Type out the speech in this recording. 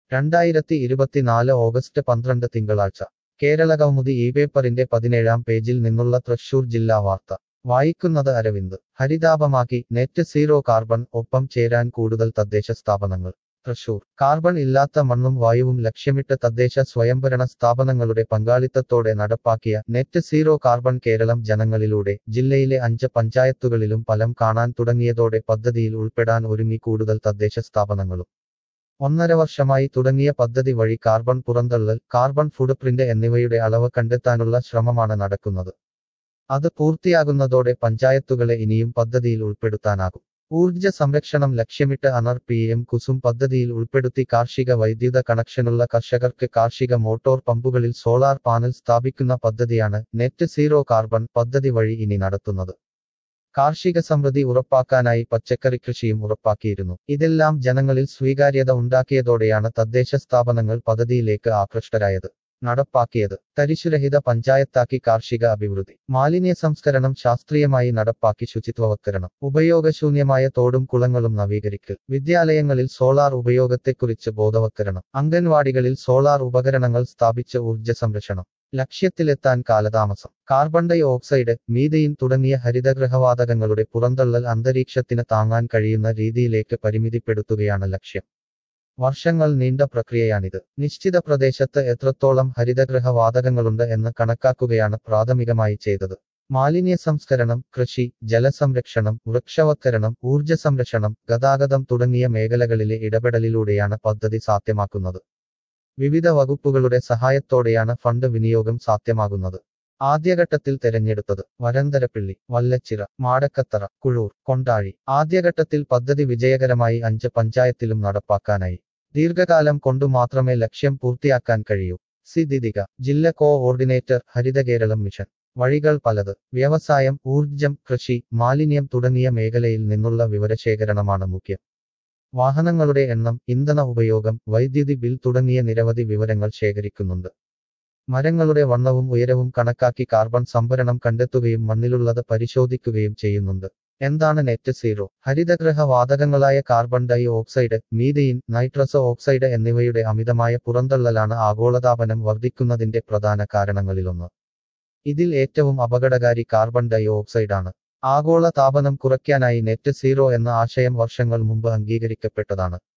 രണ്ടായിരത്തി ഇരുപത്തിനാല് ഓഗസ്റ്റ് പന്ത്രണ്ട് തിങ്കളാഴ്ച കേരള കൗമുദി ഈ പേപ്പറിന്റെ പതിനേഴാം പേജിൽ നിന്നുള്ള തൃശൂർ ജില്ലാ വാർത്ത വായിക്കുന്നത് അരവിന്ദ് ഹരിതാപമാക്കി നെറ്റ് സീറോ കാർബൺ ഒപ്പം ചേരാൻ കൂടുതൽ തദ്ദേശ സ്ഥാപനങ്ങൾ തൃശൂർ കാർബൺ ഇല്ലാത്ത മണ്ണും വായുവും ലക്ഷ്യമിട്ട് തദ്ദേശ സ്വയംഭരണ സ്ഥാപനങ്ങളുടെ പങ്കാളിത്തത്തോടെ നടപ്പാക്കിയ നെറ്റ് സീറോ കാർബൺ കേരളം ജനങ്ങളിലൂടെ ജില്ലയിലെ അഞ്ച് പഞ്ചായത്തുകളിലും ഫലം കാണാൻ തുടങ്ങിയതോടെ പദ്ധതിയിൽ ഉൾപ്പെടാൻ ഒരുങ്ങി കൂടുതൽ തദ്ദേശ സ്ഥാപനങ്ങളും ഒന്നര വർഷമായി തുടങ്ങിയ പദ്ധതി വഴി കാർബൺ പുറന്തള്ളൽ കാർബൺ ഫുഡ് പ്രിന്റ് എന്നിവയുടെ അളവ് കണ്ടെത്താനുള്ള ശ്രമമാണ് നടക്കുന്നത് അത് പൂർത്തിയാകുന്നതോടെ പഞ്ചായത്തുകളെ ഇനിയും പദ്ധതിയിൽ ഉൾപ്പെടുത്താനാകും ഊർജ സംരക്ഷണം ലക്ഷ്യമിട്ട് അനർ പി എം കുസും പദ്ധതിയിൽ ഉൾപ്പെടുത്തി കാർഷിക വൈദ്യുത കണക്ഷനുള്ള കർഷകർക്ക് കാർഷിക മോട്ടോർ പമ്പുകളിൽ സോളാർ പാനൽ സ്ഥാപിക്കുന്ന പദ്ധതിയാണ് നെറ്റ് സീറോ കാർബൺ പദ്ധതി വഴി ഇനി നടത്തുന്നത് കാർഷിക സമൃദ്ധി ഉറപ്പാക്കാനായി പച്ചക്കറി കൃഷിയും ഉറപ്പാക്കിയിരുന്നു ഇതെല്ലാം ജനങ്ങളിൽ സ്വീകാര്യത ഉണ്ടാക്കിയതോടെയാണ് തദ്ദേശ സ്ഥാപനങ്ങൾ പദ്ധതിയിലേക്ക് ആകൃഷ്ടരായത് നടപ്പാക്കിയത് തരിശുരഹിത പഞ്ചായത്താക്കി കാർഷിക അഭിവൃദ്ധി മാലിന്യ സംസ്കരണം ശാസ്ത്രീയമായി നടപ്പാക്കി ശുചിത്വവത്കരണം ഉപയോഗശൂന്യമായ തോടും കുളങ്ങളും നവീകരിക്കൽ വിദ്യാലയങ്ങളിൽ സോളാർ ഉപയോഗത്തെക്കുറിച്ച് ബോധവത്കരണം അംഗൻവാടികളിൽ സോളാർ ഉപകരണങ്ങൾ സ്ഥാപിച്ച് ഊർജ്ജ സംരക്ഷണം ലക്ഷ്യത്തിലെത്താൻ കാലതാമസം കാർബൺ ഡൈ ഓക്സൈഡ് മീഥെയിൻ തുടങ്ങിയ ഹരിതഗൃഹവാതകങ്ങളുടെ പുറന്തള്ളൽ അന്തരീക്ഷത്തിന് താങ്ങാൻ കഴിയുന്ന രീതിയിലേക്ക് പരിമിതിപ്പെടുത്തുകയാണ് ലക്ഷ്യം വർഷങ്ങൾ നീണ്ട പ്രക്രിയയാണിത് നിശ്ചിത പ്രദേശത്ത് എത്രത്തോളം ഹരിതഗൃഹവാതകങ്ങളുണ്ട് എന്ന് കണക്കാക്കുകയാണ് പ്രാഥമികമായി ചെയ്തത് മാലിന്യ സംസ്കരണം കൃഷി ജലസംരക്ഷണം വൃക്ഷവത്കരണം ഊർജ സംരക്ഷണം ഗതാഗതം തുടങ്ങിയ മേഖലകളിലെ ഇടപെടലിലൂടെയാണ് പദ്ധതി സാധ്യമാക്കുന്നത് വിവിധ വകുപ്പുകളുടെ സഹായത്തോടെയാണ് ഫണ്ട് വിനിയോഗം സാധ്യമാകുന്നത് ആദ്യഘട്ടത്തിൽ തെരഞ്ഞെടുത്തത് വരന്തരപ്പിള്ളി വല്ലച്ചിറ മാടക്കത്തറ കുഴൂർ കൊണ്ടാഴി ആദ്യഘട്ടത്തിൽ പദ്ധതി വിജയകരമായി അഞ്ച് പഞ്ചായത്തിലും നടപ്പാക്കാനായി ദീർഘകാലം കൊണ്ടു മാത്രമേ ലക്ഷ്യം പൂർത്തിയാക്കാൻ കഴിയൂ സി ദിദിക ജില്ല കോഓർഡിനേറ്റർ ഹരിതകേരളം മിഷൻ വഴികൾ പലത് വ്യവസായം ഊർജം കൃഷി മാലിന്യം തുടങ്ങിയ മേഖലയിൽ നിന്നുള്ള വിവരശേഖരണമാണ് മുഖ്യം വാഹനങ്ങളുടെ എണ്ണം ഇന്ധന ഉപയോഗം വൈദ്യുതി ബിൽ തുടങ്ങിയ നിരവധി വിവരങ്ങൾ ശേഖരിക്കുന്നുണ്ട് മരങ്ങളുടെ വണ്ണവും ഉയരവും കണക്കാക്കി കാർബൺ സംഭരണം കണ്ടെത്തുകയും മണ്ണിലുള്ളത് പരിശോധിക്കുകയും ചെയ്യുന്നുണ്ട് എന്താണ് നെറ്റ് സീറോ ഹരിതഗ്രഹ വാതകങ്ങളായ carbon dioxide methane nitrous oxide എന്നിവയുടെ അമിതമായ പുറന്തള്ളലാണ് ആഗോളതാപനം വർദ്ധിക്കുന്നതിന്റെ പ്രധാന കാരണങ്ങളിലൊന്ന് ഇതിൽ ഏറ്റവും അപകടകാരി കാർബൺ ഡൈ ഓക്സൈഡാണ് ആഗോള താപനം കുറയ്ക്കാനായി നെറ്റ് സീറോ എന്ന ആശയം വർഷങ്ങൾ മുമ്പ് അംഗീകരിക്കപ്പെട്ടതാണ്